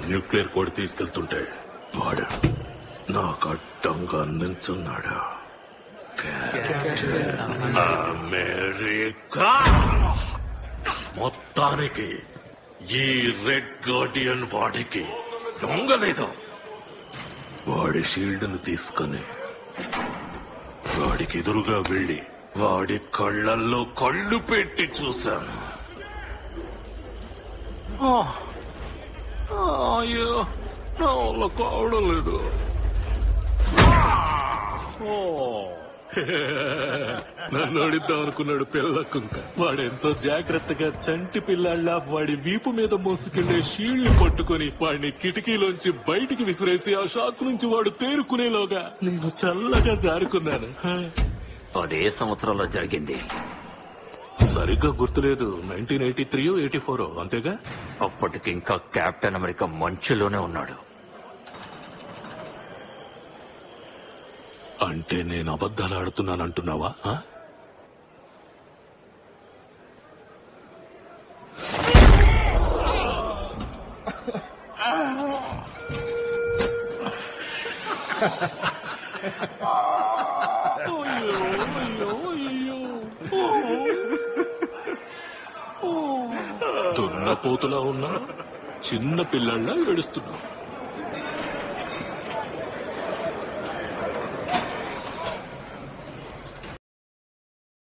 Nuclear code తీసుకెళ్తుంటే వాడు నాకు అడ్డంగా నిల్చున్నాడు కెప్టెన్ అమెరికా మొత్తానికి ఈ రెడ్ గార్డియన్ వాడికి దొంగలేదు వాడి షీల్డ్ ను తీసుకుని వాడికి ఎదురుగా వెళ్ళి వాడి కళ్ళల్లో కళ్ళు పెట్టి చూశాను ఆ, ఆ, అయ్యో నా వల్ల కావడం లేదు ఆ, ఓ. నన్ను అడిద్దాం అనుకున్నాడు పిల్ల కుంక వాడెంతో జాగ్రత్తగా చంటి పిల్లాళ్ళ వాడి వీపు మీద మోసుకెళ్లే షీళ్లు పట్టుకుని వాడిని కిటికీలోంచి బయటికి విసిరేసి ఆ షాక్ నుంచి వాడు తేరుకునేలోగా నేను చల్లగా జారుకున్నాను హ. అదే సంవత్సరంలో జరిగింది సరిగ్గా గుర్తులేదు nineteen eighty three eighty four అంతేగా అప్పటికి ఇంకా కెప్టెన్ అమెరికా మంచులోనే ఉన్నాడు అంటే నేను అబద్ధాలు ఆడుతున్నాను అంటున్నావా ఆ? అయ్యో, అయ్యో, అయ్యో. దున్నపోతులా ఉన్నా చిన్న పిల్లల్లా ఏడుస్తున్నా